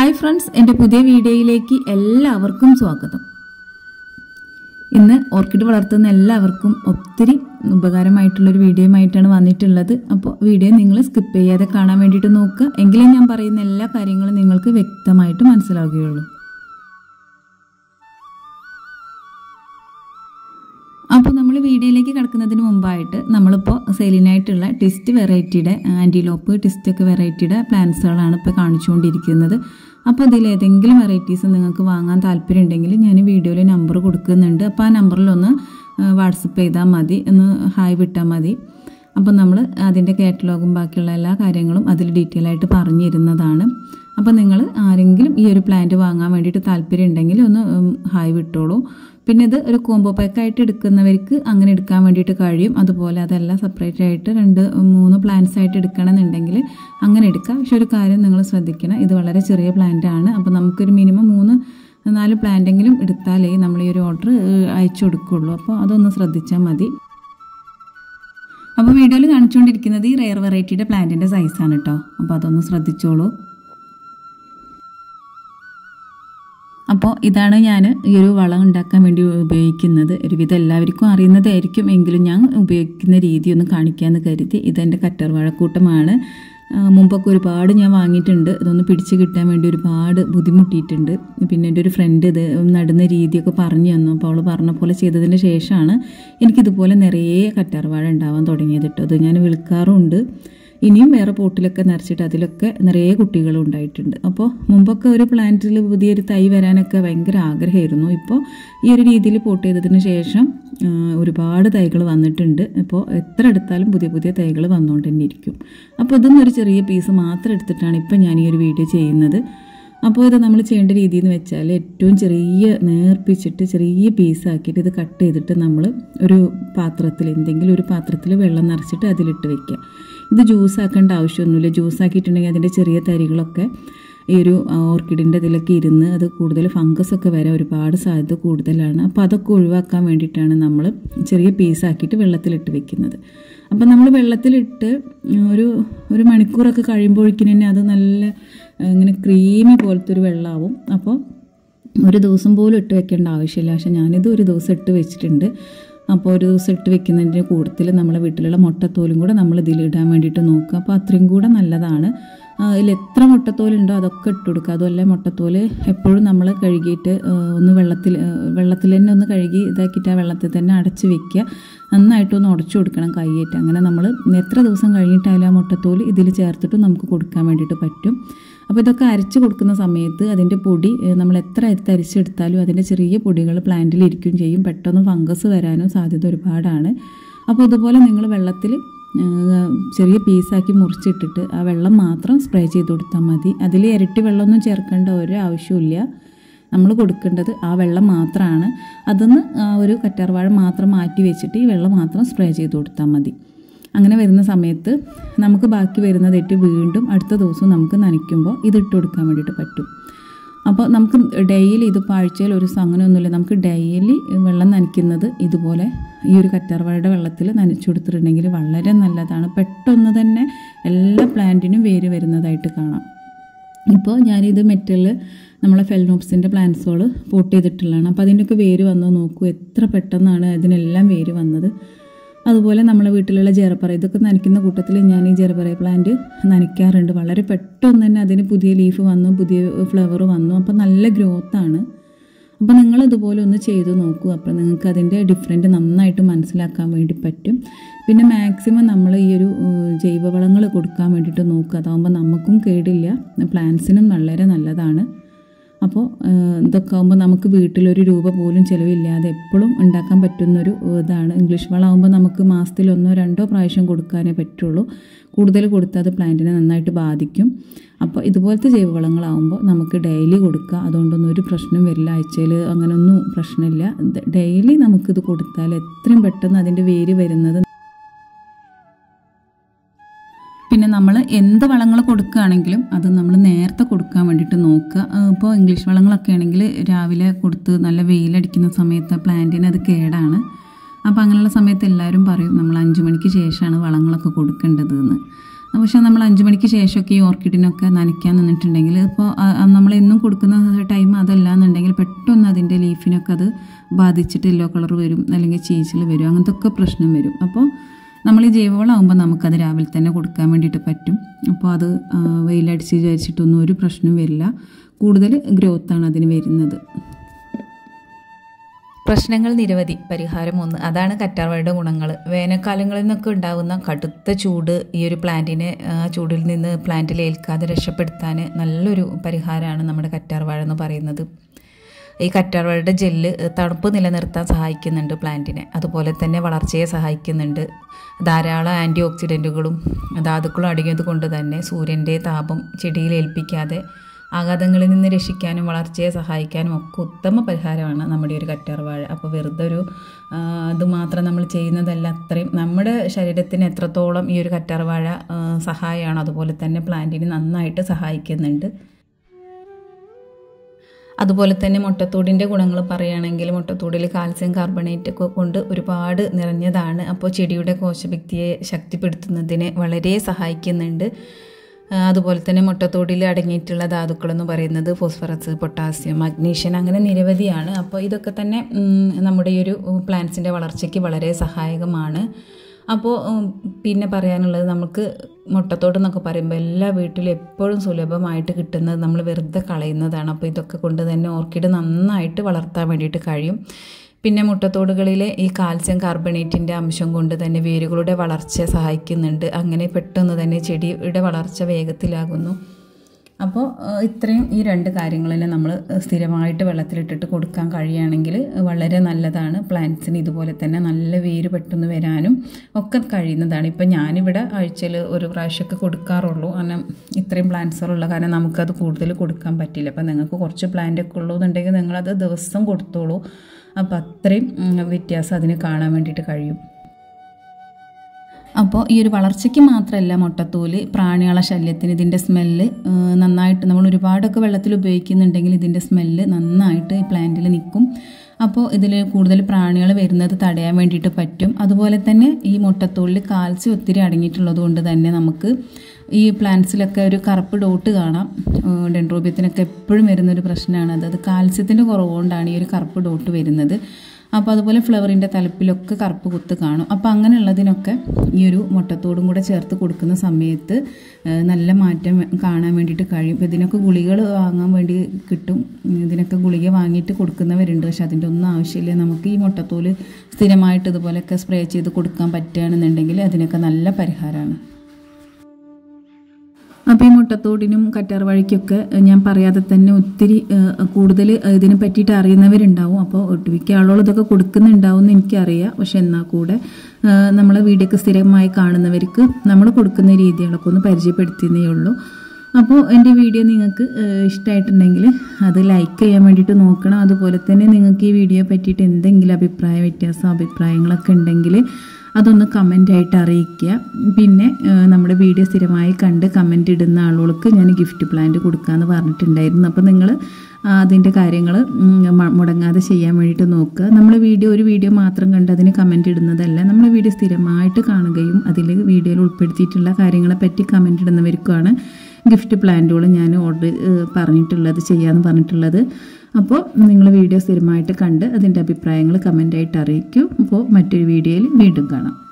hi friends എൻ്റെ പുതിയ വീഡിയോയിലേക്ക് എല്ലാവർക്കും സ്വാഗതം ഇന്ന് ഓർക്കിഡ് വളർത്തുന്ന എല്ലാവർക്കും ഒത്തിരി ഉപകാരമായിട്ടുള്ളൊരു വീഡിയോയുമായിട്ടാണ് വന്നിട്ടുള്ളത് അപ്പോൾ വീഡിയോ നിങ്ങൾ സ്കിപ്പ് ചെയ്യാതെ കാണാൻ വേണ്ടിയിട്ട് നോക്കുക എങ്കിലേ ഞാൻ പറയുന്ന എല്ലാ കാര്യങ്ങളും നിങ്ങൾക്ക് വ്യക്തമായിട്ട് മനസ്സിലാവുകയുള്ളൂ അപ്പോൾ നമ്മൾ വീഡിയോയിലേക്ക് കിടക്കുന്നതിന് മുമ്പായിട്ട് നമ്മളിപ്പോൾ സെയിലിനായിട്ടുള്ള ടിസ്റ്റ് വെറൈറ്റിയുടെ ആൻറ്റിലോപ്പ് ടിസ്റ്റ് ഒക്കെ വെറൈറ്റിയുടെ പ്ലാന്റ്സുകളാണ് ഇപ്പോൾ കാണിച്ചുകൊണ്ടിരിക്കുന്നത് അപ്പോൾ ഇതിൽ ഏതെങ്കിലും വെറൈറ്റീസ് നിങ്ങൾക്ക് വാങ്ങാൻ താല്പര്യം ഉണ്ടെങ്കിൽ ഞാൻ വീഡിയോയിൽ നമ്പർ കൊടുക്കുന്നുണ്ട് അപ്പോൾ ആ നമ്പറിലൊന്ന് വാട്സപ്പ് ചെയ്താൽ മതി ഒന്ന് ഹായ് വിട്ടാൽ മതി അപ്പോൾ നമ്മൾ അതിൻ്റെ കാറ്റലോഗും ബാക്കിയുള്ള എല്ലാ കാര്യങ്ങളും അതിൽ ഡീറ്റെയിൽ ആയിട്ട് പറഞ്ഞിരുന്നതാണ് അപ്പോൾ നിങ്ങൾ ആരെങ്കിലും ഈ ഒരു പ്ലാന്റ് വാങ്ങാൻ വേണ്ടിയിട്ട് താല്പര്യം ഉണ്ടെങ്കിൽ ഒന്ന് ഹായ് വിട്ടോളൂ പിന്നെ ഇത് ഒരു കോംബോ പാക്കായിട്ട് എടുക്കുന്നവർക്ക് അങ്ങനെ എടുക്കാൻ വേണ്ടിയിട്ട് കഴിയും അതുപോലെ അതെല്ലാം സെപ്പറേറ്റ് ആയിട്ട് രണ്ട് മൂന്ന് പ്ലാന്റ്സ് ആയിട്ട് എടുക്കണമെന്നുണ്ടെങ്കിൽ അങ്ങനെ എടുക്കാം പക്ഷെ ഒരു കാര്യം നിങ്ങൾ ശ്രദ്ധിക്കണം ഇത് വളരെ ചെറിയ പ്ലാന്റ് ആണ് അപ്പോൾ നമുക്കൊരു മിനിമം മൂന്ന് നാല് പ്ലാന്റെങ്കിലും എടുത്താലേ നമ്മൾ ഈ ഒരു ഓർഡർ അയച്ചു കൊടുക്കുകയുള്ളൂ അപ്പോൾ അതൊന്ന് ശ്രദ്ധിച്ചാൽ മതി അപ്പോൾ വീഡിയോയിൽ കാണിച്ചുകൊണ്ടിരിക്കുന്നത് ഈ റെയർ വെറൈറ്റിയുടെ പ്ലാന്റിൻ്റെ സൈസാണ് കേട്ടോ അപ്പോൾ അതൊന്ന് ശ്രദ്ധിച്ചോളൂ അപ്പോൾ ഇതാണ് ഞാൻ ഈ ഒരു വളം ഉണ്ടാക്കാൻ വേണ്ടി ഉപയോഗിക്കുന്നത് ഒരുവിധം എല്ലാവർക്കും അറിയുന്നതായിരിക്കും എങ്കിലും ഞാൻ ഉപയോഗിക്കുന്ന രീതി ഒന്ന് കാണിക്കാമെന്ന് കരുതി ഇതെൻ്റെ കറ്റർ വാഴക്കൂട്ടമാണ് മുമ്പൊക്കെ ഒരുപാട് ഞാൻ വാങ്ങിയിട്ടുണ്ട് ഇതൊന്ന് പിടിച്ച് കിട്ടാൻ വേണ്ടി ഒരുപാട് ബുദ്ധിമുട്ടിയിട്ടുണ്ട് പിന്നെ എൻ്റെ ഒരു ഫ്രണ്ട് ഇത് നടുന്ന രീതിയൊക്കെ പറഞ്ഞു തന്നു അപ്പോൾ അവൾ പറഞ്ഞ പോലെ ചെയ്തതിന് ശേഷമാണ് എനിക്കിതുപോലെ നിറയെ കറ്റാർവാഴ ഉണ്ടാവാൻ തുടങ്ങിയത് കേട്ടോ അത് ഞാൻ വിൽക്കാറുമുണ്ട് ഇനിയും വേറെ പോട്ടിലൊക്കെ നിറച്ചിട്ട് അതിലൊക്കെ നിറയെ കുട്ടികളും ഉണ്ടായിട്ടുണ്ട് അപ്പോൾ മുമ്പൊക്കെ ഒരു പ്ലാന്റിൽ പുതിയൊരു തൈ വരാനൊക്കെ ഭയങ്കര ആഗ്രഹമായിരുന്നു ഇപ്പോൾ ഈ ഒരു രീതിയിൽ പോട്ട് ചെയ്തതിന് ശേഷം ഒരുപാട് തൈകൾ വന്നിട്ടുണ്ട് ഇപ്പോൾ എത്ര എടുത്താലും പുതിയ പുതിയ തൈകൾ വന്നുകൊണ്ട് തന്നെ ഇരിക്കും അപ്പോൾ ഇതൊന്നും ഒരു ചെറിയ പീസ് മാത്രം എടുത്തിട്ടാണ് ഇപ്പോൾ ഞാൻ ഈ ഒരു വീഡിയോ ചെയ്യുന്നത് അപ്പോൾ ഇത് നമ്മൾ ചെയ്യേണ്ട രീതി എന്ന് വെച്ചാൽ ഏറ്റവും ചെറിയ നേർപ്പിച്ചിട്ട് ചെറിയ പീസാക്കിയിട്ട് ഇത് കട്ട് ചെയ്തിട്ട് നമ്മൾ ഒരു പാത്രത്തിൽ എന്തെങ്കിലും ഒരു പാത്രത്തിൽ വെള്ളം നിറച്ചിട്ട് അതിലിട്ട് വെക്കുക ഇത് ജ്യൂസ് ആക്കേണ്ട ആവശ്യമൊന്നുമില്ല ജ്യൂസ് ആക്കിയിട്ടുണ്ടെങ്കിൽ അതിൻ്റെ ചെറിയ തരികളൊക്കെ ഈ ഒരു ഓർക്കിഡിൻ്റെ ഇതിലൊക്കെ ഇരുന്ന് അത് കൂടുതൽ ഫംഗസ് ഒക്കെ വരാൻ ഒരുപാട് സാധ്യത കൂടുതലാണ് അപ്പോൾ അതൊക്കെ ഒഴിവാക്കാൻ വേണ്ടിയിട്ടാണ് നമ്മൾ ചെറിയ പീസാക്കിയിട്ട് വെള്ളത്തിലിട്ട് വെക്കുന്നത് അപ്പോൾ നമ്മൾ വെള്ളത്തിലിട്ട് ഒരു ഒരു മണിക്കൂറൊക്കെ കഴിയുമ്പോഴേക്കും തന്നെ അത് നല്ല ഇങ്ങനെ ക്രീമി പോലത്തെ ഒരു വെള്ളമാവും അപ്പോൾ ഒരു ദിവസം പോലും ഇട്ട് വെക്കേണ്ട ആവശ്യമില്ല പക്ഷേ ഞാനിത് ഒരു ദിവസം ഇട്ട് വെച്ചിട്ടുണ്ട് അപ്പോൾ ഒരു ദിവസം ഇട്ട് വെക്കുന്നതിൻ്റെ കൂട്ടത്തിൽ നമ്മളെ വീട്ടിലുള്ള മുട്ടത്തോലും കൂടെ നമ്മൾ ഇതിലിടാൻ വേണ്ടിയിട്ട് നോക്കുക അപ്പോൾ അത്രയും കൂടെ നല്ലതാണ് അതിൽ എത്ര മുട്ടത്തോലുണ്ടോ അതൊക്കെ ഇട്ട് കൊടുക്കുക അതുമല്ല മുട്ടത്തോല് എപ്പോഴും നമ്മൾ കഴുകിയിട്ട് ഒന്ന് വെള്ളത്തിൽ വെള്ളത്തിൽ തന്നെ ഒന്ന് കഴുകി ഇതാക്കിയിട്ട് ആ വെള്ളത്തിൽ തന്നെ അടച്ച് വെക്കുക നന്നായിട്ടൊന്ന് ഉടച്ചു കൊടുക്കണം കൈയിട്ട് അങ്ങനെ നമ്മൾ എത്ര ദിവസം കഴിഞ്ഞിട്ടായാലും ആ മുട്ടത്തോല് ഇതിൽ ചേർത്തിട്ട് നമുക്ക് കൊടുക്കാൻ വേണ്ടിയിട്ട് പറ്റും അപ്പോൾ ഇതൊക്കെ അരച്ച് കൊടുക്കുന്ന സമയത്ത് അതിൻ്റെ പൊടി നമ്മൾ എത്ര അരിത്ത് അരിച്ചെടുത്താലും അതിൻ്റെ ചെറിയ പൊടികൾ പ്ലാന്റിൽ ഇരിക്കുകയും ചെയ്യും പെട്ടെന്ന് ഫംഗസ് വരാനും സാധ്യത ഒരുപാടാണ് അപ്പോൾ ഇതുപോലെ നിങ്ങൾ വെള്ളത്തിൽ ചെറിയ പീസാക്കി മുറിച്ചിട്ടിട്ട് ആ വെള്ളം മാത്രം സ്പ്രേ ചെയ്ത് കൊടുത്താൽ മതി അതിൽ ഇരട്ടി വെള്ളമൊന്നും ചേർക്കേണ്ട ഒരു ആവശ്യമില്ല നമ്മൾ കൊടുക്കേണ്ടത് ആ വെള്ളം മാത്രമാണ് അതൊന്ന് ഒരു കറ്റാർവാഴ മാത്രം മാറ്റി വെച്ചിട്ട് ഈ വെള്ളം മാത്രം സ്പ്രേ ചെയ്ത് കൊടുത്താൽ മതി അങ്ങനെ വരുന്ന സമയത്ത് നമുക്ക് ബാക്കി വരുന്നതായിട്ട് വീണ്ടും അടുത്ത ദിവസം നമുക്ക് നനയ്ക്കുമ്പോൾ ഇതിട്ട് കൊടുക്കാൻ വേണ്ടിയിട്ട് പറ്റും അപ്പോൾ നമുക്ക് ഡെയിലി ഇതിപ്പോൾ ആഴ്ചയിൽ ഒരു ദിവസം അങ്ങനെയൊന്നുമില്ല നമുക്ക് ഡെയിലി വെള്ളം നനയ്ക്കുന്നത് ഇതുപോലെ ഈ ഒരു കറ്റാർവാഴയുടെ വെള്ളത്തിൽ നനച്ചു കൊടുത്തിട്ടുണ്ടെങ്കിൽ വളരെ നല്ലതാണ് പെട്ടെന്ന് തന്നെ എല്ലാ പ്ലാന്റിനും വേര് വരുന്നതായിട്ട് കാണാം ഇപ്പോൾ ഞാനിത് മെറ്റൽ നമ്മളെ ഫെൽനോപ്സിൻ്റെ പ്ലാന്റ്സുകൾ പോട്ട് ചെയ്തിട്ടുള്ളതാണ് അപ്പോൾ അതിൻ്റെയൊക്കെ വേര് വന്ന് നോക്കൂ എത്ര പെട്ടെന്നാണ് അതിനെല്ലാം വേര് വന്നത് അതുപോലെ നമ്മളെ വീട്ടിലുള്ള ജെറപ്പറ ഇതൊക്കെ നനയ്ക്കുന്ന കൂട്ടത്തിൽ ഞാൻ ഈ ജെറപ്പറ പ്ലാന്റ് നനയ്ക്കാറുണ്ട് വളരെ പെട്ടെന്ന് തന്നെ അതിന് പുതിയ ലീഫ് വന്നു പുതിയ ഫ്ലവർ വന്നു അപ്പോൾ നല്ല ഗ്രോത്താണ് അപ്പോൾ നിങ്ങൾ ഇതുപോലെ ഒന്ന് ചെയ്തു നോക്കൂ അപ്പോൾ നിങ്ങൾക്ക് അതിൻ്റെ ഡിഫറെൻറ്റ് നന്നായിട്ട് മനസ്സിലാക്കാൻ വേണ്ടി പറ്റും പിന്നെ മാക്സിമം നമ്മൾ ഈ ഒരു ജൈവവളങ്ങൾ കൊടുക്കാൻ വേണ്ടിയിട്ട് നോക്കുക അതാകുമ്പോൾ നമുക്കും കേടില്ല പ്ലാന്റ്സിനും വളരെ നല്ലതാണ് അപ്പോൾ ഇതൊക്കെ ആകുമ്പോൾ നമുക്ക് വീട്ടിലൊരു രൂപ പോലും ചിലവില്ലാതെ എപ്പോഴും ഉണ്ടാക്കാൻ പറ്റുന്നൊരു ഇതാണ് ഇംഗ്ലീഷ് വളമാകുമ്പോൾ നമുക്ക് മാസത്തിൽ ഒന്നോ രണ്ടോ പ്രാവശ്യം കൊടുക്കാനേ പറ്റുള്ളൂ കൂടുതൽ കൊടുത്താൽ അത് പ്ലാന്റിനെ നന്നായിട്ട് ബാധിക്കും അപ്പോൾ ഇതുപോലത്തെ ജൈവവളങ്ങളാകുമ്പോൾ നമുക്ക് ഡെയിലി കൊടുക്കുക അതുകൊണ്ടൊന്നും ഒരു പ്രശ്നം വരില്ല ആഴ്ചയിൽ അങ്ങനെയൊന്നും പ്രശ്നമില്ല ഡെയിലി നമുക്കിത് കൊടുത്താൽ എത്രയും പെട്ടെന്ന് അതിൻ്റെ വേര് വരുന്നത് പിന്നെ നമ്മൾ എന്ത് വളങ്ങൾ കൊടുക്കുകയാണെങ്കിലും അത് നമ്മൾ നേരത്തെ കൊടുക്കാൻ വേണ്ടിയിട്ട് നോക്കുക ഇപ്പോൾ ഇംഗ്ലീഷ് വളങ്ങളൊക്കെ ആണെങ്കിൽ രാവിലെ കൊടുത്ത് നല്ല വെയിലടിക്കുന്ന സമയത്ത് പ്ലാന്റിന് അത് കേടാണ് അപ്പോൾ അങ്ങനെയുള്ള സമയത്ത് എല്ലാവരും പറയും നമ്മൾ അഞ്ച് മണിക്ക് ശേഷമാണ് വളങ്ങളൊക്കെ കൊടുക്കേണ്ടത് എന്ന് പക്ഷേ നമ്മൾ അഞ്ച് മണിക്ക് ശേഷമൊക്കെ ഈ ഓർക്കിഡിനൊക്കെ നനയ്ക്കാൻ നിന്നിട്ടുണ്ടെങ്കിൽ ഇപ്പോൾ നമ്മൾ എന്നും കൊടുക്കുന്ന ടൈം അതല്ല എന്നുണ്ടെങ്കിൽ പെട്ടെന്ന് അതിൻ്റെ ലീഫിനൊക്കെ അത് ബാധിച്ചിട്ട് യെല്ലോ കളർ വരും അല്ലെങ്കിൽ ചീച്ചിൽ വരും അങ്ങനത്തെ ഒക്കെ പ്രശ്നം വരും അപ്പോൾ നമ്മൾ ഈ ജൈവവളമാകുമ്പോൾ നമുക്കത് രാവിലെ തന്നെ കൊടുക്കാൻ വേണ്ടിയിട്ട് പറ്റും അപ്പോൾ അത് ആ, വെയിലടിച്ച് വിചാരിച്ചിട്ടൊന്നും ഒരു പ്രശ്നവും വരില്ല കൂടുതൽ ഗ്രോത്താണ് അതിന് വരുന്നത് പ്രശ്നങ്ങൾ നിരവധി പരിഹാരം ഒന്ന് അതാണ് കറ്റാർവാഴയുടെ ഗുണങ്ങൾ വേനൽക്കാലങ്ങളിൽ നിന്നൊക്കെ ഉണ്ടാകുന്ന കടുത്ത ചൂട് ഈ ഒരു പ്ലാന്റിനെ ആ ചൂടിൽ നിന്ന് പ്ലാന്റിൽ ഏൽക്കാതെ രക്ഷപ്പെടുത്താൻ നല്ലൊരു പരിഹാരമാണ് നമ്മുടെ കറ്റാർവാഴ എന്ന് പറയുന്നത് ഈ കറ്റാർവാഴയുടെ ജെല്ല് തണുപ്പ് നിലനിർത്താൻ സഹായിക്കുന്നുണ്ട് പ്ലാന്റിനെ അതുപോലെ തന്നെ വളർച്ചയെ സഹായിക്കുന്നുണ്ട് ധാരാളം ആൻറ്റി ഓക്സിഡൻറ്റുകളും ധാതുക്കളും അടങ്ങിയത് കൊണ്ട് തന്നെ സൂര്യൻ്റെ താപം ചെടിയിൽ ഏൽപ്പിക്കാതെ ആഘാതങ്ങളിൽ നിന്ന് രക്ഷിക്കാനും വളർച്ചയെ സഹായിക്കാനും ഒക്കെ ഉത്തമ പരിഹാരമാണ് നമ്മുടെ ഈ ഒരു കറ്റാർവാഴ അപ്പോൾ വെറുതെ ഒരു ആ, ഇത് മാത്രം നമ്മൾ ചെയ്യുന്നതല്ല അത്രയും നമ്മുടെ ശരീരത്തിന് എത്രത്തോളം ഈ ഒരു കറ്റാർവാഴ ആ, സഹായമാണ് അതുപോലെ തന്നെ പ്ലാന്റിന് നന്നായിട്ട് സഹായിക്കുന്നുണ്ട് അതുപോലെ തന്നെ മുട്ടത്തോടിൻ്റെ ഗുണങ്ങൾ പറയുകയാണെങ്കിൽ മുട്ടത്തോടിൽ കാൽസ്യം കാർബണേറ്റ് ഒക്കെ കൊണ്ട് ഒരുപാട് നിറഞ്ഞതാണ് അപ്പോൾ ചെടിയുടെ കോശഭിത്തിയെ ശക്തിപ്പെടുത്തുന്നതിന് വളരെ സഹായിക്കുന്നുണ്ട് ആ, അതുപോലെ തന്നെ മുട്ടത്തോടിൽ അടങ്ങിയിട്ടുള്ള ധാതുക്കൾ എന്ന് പറയുന്നത് ഫോസ്ഫറസ് പൊട്ടാസ്യം മഗ്നീഷ്യൻ അങ്ങനെ നിരവധിയാണ് അപ്പോൾ ഇതൊക്കെ തന്നെ ഉം, നമ്മുടെ ഈ ഒരു പ്ലാന്റ്സിൻ്റെ വളർച്ചയ്ക്ക് വളരെ സഹായകമാണ് അപ്പോൾ ഉം, പിന്നെ പറയാനുള്ളത് നമുക്ക് മുട്ടത്തോട് എന്നൊക്കെ പറയുമ്പോൾ എല്ലാ വീട്ടിലും എപ്പോഴും സുലഭമായിട്ട് കിട്ടുന്നത് നമ്മൾ വെറുതെ കളയുന്നതാണ് അപ്പോൾ ഇതൊക്കെ കൊണ്ട് തന്നെ ഓർക്കിഡ് നന്നായിട്ട് വളർത്താൻ വേണ്ടിയിട്ട് കഴിയും പിന്നെ മുട്ടത്തോടുകളിലെ ഈ കാൽസ്യം കാർബണേറ്റിൻ്റെ അംശം കൊണ്ട് തന്നെ വേരുകളുടെ വളർച്ചയെ സഹായിക്കുന്നുണ്ട് അങ്ങനെ പെട്ടെന്ന് തന്നെ ചെടിയുടെ വളർച്ച വേഗത്തിലാകുന്നു അപ്പോൾ ഏഹ്, ഇത്രയും ഈ രണ്ട് കാര്യങ്ങളെല്ലാം നമ്മൾ സ്ഥിരമായിട്ട് വെള്ളത്തിലിട്ടിട്ട് കൊടുക്കാൻ കഴിയുകയാണെങ്കിൽ വളരെ നല്ലതാണ് പ്ലാന്റ്സിന് ഇതുപോലെ തന്നെ നല്ല വേര് പെട്ടെന്ന് വരാനും ഒക്കെ കഴിയുന്നതാണ് ഇപ്പം ഞാനിവിടെ ആഴ്ചയിൽ ഒരു പ്രാവശ്യമൊക്കെ കൊടുക്കാറുള്ളൂ കാരണം ഇത്രയും പ്ലാന്റ്സുകളുള്ള കാരണം നമുക്കത് കൂടുതൽ കൊടുക്കാൻ പറ്റില്ല അപ്പം നിങ്ങൾക്ക് കുറച്ച് പ്ലാന്റ് ഒക്കെ ഉള്ളതെന്നുണ്ടെങ്കിൽ നിങ്ങളത് ദിവസം കൊടുത്തോളൂ അപ്പോൾ അത്രയും ഉം, വ്യത്യാസം അതിന് കാണാൻ വേണ്ടിയിട്ട് കഴിയും അപ്പോൾ ഈ ഒരു വളർച്ചയ്ക്ക് മാത്രമല്ല മുട്ടത്തോല് പ്രാണികള ശല്യത്തിന് ഇതിൻ്റെ സ്മെല്ല് നന്നായിട്ട് നമ്മൾ ഒരുപാടൊക്കെ വെള്ളത്തിൽ ഉപയോഗിക്കുന്നുണ്ടെങ്കിൽ ഇതിൻ്റെ സ്മെല്ല് നന്നായിട്ട് ഈ പ്ലാന്റിൽ നിൽക്കും അപ്പോൾ ഇതിൽ കൂടുതൽ പ്രാണികൾ വരുന്നത് തടയാൻ വേണ്ടിയിട്ട് പറ്റും അതുപോലെ തന്നെ ഈ മുട്ടത്തോളിൽ കാൽസ്യം ഒത്തിരി അടങ്ങിയിട്ടുള്ളത് കൊണ്ട് തന്നെ നമുക്ക് ഈ പ്ലാന്റ്സിലൊക്കെ ഒരു കറുപ്പ് ഡോട്ട് കാണാം ഡെൻഡ്രോബിയത്തിനൊക്കെ എപ്പോഴും വരുന്നൊരു പ്രശ്നമാണത് അത് കാൽസ്യത്തിൻ്റെ കുറവ് കൊണ്ടാണ് ഈ ഒരു കറുപ്പ് ഡോട്ട് വരുന്നത് അപ്പോൾ അതുപോലെ ഫ്ലവറിൻ്റെ തലപ്പിലൊക്കെ കറുപ്പ് കുത്ത് കാണും അപ്പോൾ അങ്ങനെയുള്ളതിനൊക്കെ ഈ ഒരു മുട്ടത്തോടും കൂടെ ചേർത്ത് കൊടുക്കുന്ന സമയത്ത് ആ, നല്ല മാറ്റം കാണാൻ വേണ്ടിയിട്ട് കഴിയും ഇപ്പോൾ ഇതിനൊക്കെ ഗുളികൾ വാങ്ങാൻ വേണ്ടി കിട്ടും ഇതിനൊക്കെ ഗുളിക വാങ്ങിയിട്ട് കൊടുക്കുന്നവരുണ്ട് പക്ഷെ അതിൻ്റെ ഒന്നും ആവശ്യമില്ല നമുക്ക് ഈ മുട്ടത്തോല് സ്ഥിരമായിട്ട് ഇതുപോലെയൊക്കെ സ്പ്രേ ചെയ്ത് കൊടുക്കാൻ പറ്റുകയാണെന്നുണ്ടെങ്കിൽ അതിനൊക്കെ നല്ല പരിഹാരമാണ് അപ്പോൾ ഈ മുട്ടത്തോടിനും കറ്റാർ വഴിക്കൊക്കെ ഞാൻ പറയാതെ തന്നെ ഒത്തിരി കൂടുതൽ ഇതിനെ പറ്റിയിട്ട് അറിയുന്നവരുണ്ടാവും അപ്പോൾ ഒട്ടുമിക്ക ആളുകൾ ഇതൊക്കെ കൊടുക്കുന്നുണ്ടാവും എന്ന് എനിക്കറിയാം പക്ഷെ എന്നാൽ കൂടെ നമ്മൾ വീഡിയോക്ക് സ്ഥിരമായി കാണുന്നവർക്ക് നമ്മൾ കൊടുക്കുന്ന രീതികളൊക്കെ ഒന്ന് പരിചയപ്പെടുത്തുന്നേ ഉള്ളൂ അപ്പോൾ എൻ്റെ വീഡിയോ നിങ്ങൾക്ക് ഇഷ്ടമായിട്ടുണ്ടെങ്കിൽ അത് ലൈക്ക് ചെയ്യാൻ വേണ്ടിയിട്ട് നോക്കണം അതുപോലെ തന്നെ നിങ്ങൾക്ക് ഈ വീഡിയോ പറ്റിയിട്ട് എന്തെങ്കിലും അഭിപ്രായ വ്യത്യാസം അഭിപ്രായങ്ങളൊക്കെ ഉണ്ടെങ്കിൽ അതൊന്ന് കമൻ്റായിട്ട് അറിയിക്കുക പിന്നെ ഏഹ്, നമ്മുടെ വീഡിയോ സ്ഥിരമായി കണ്ട് കമൻ്റ് ഇടുന്ന ആളുകൾക്ക് ഞാൻ ഗിഫ്റ്റ് പ്ലാന്റ് കൊടുക്കാമെന്ന് പറഞ്ഞിട്ടുണ്ടായിരുന്നു അപ്പോൾ നിങ്ങൾ അതിൻ്റെ കാര്യങ്ങൾ മുടങ്ങാതെ ചെയ്യാൻ വേണ്ടിയിട്ട് നോക്കുക നമ്മൾ വീഡിയോ ഒരു വീഡിയോ മാത്രം കണ്ട് അതിന് കമൻ്റ് ഇടുന്നതല്ല നമ്മൾ വീഡിയോ സ്ഥിരമായിട്ട് കാണുകയും അതിൽ വീഡിയോയിൽ ഉൾപ്പെടുത്തിയിട്ടുള്ള കാര്യങ്ങളെ പറ്റി കമൻ്റ് ഇടുന്നവർക്കുമാണ് ഗിഫ്റ്റ് പ്ലാന്റുകൾ ഞാൻ ഓർഡർ പറഞ്ഞിട്ടുള്ളത് ചെയ്യാമെന്ന് പറഞ്ഞിട്ടുള്ളത് അപ്പോൾ നിങ്ങൾ വീഡിയോ സ്ഥിരമായിട്ട് കണ്ട് അതിൻ്റെ അഭിപ്രായങ്ങൾ കമൻ്റായിട്ട് അറിയിക്കൂ അപ്പോൾ മറ്റൊരു വീഡിയോയിൽ വീണ്ടും കാണാം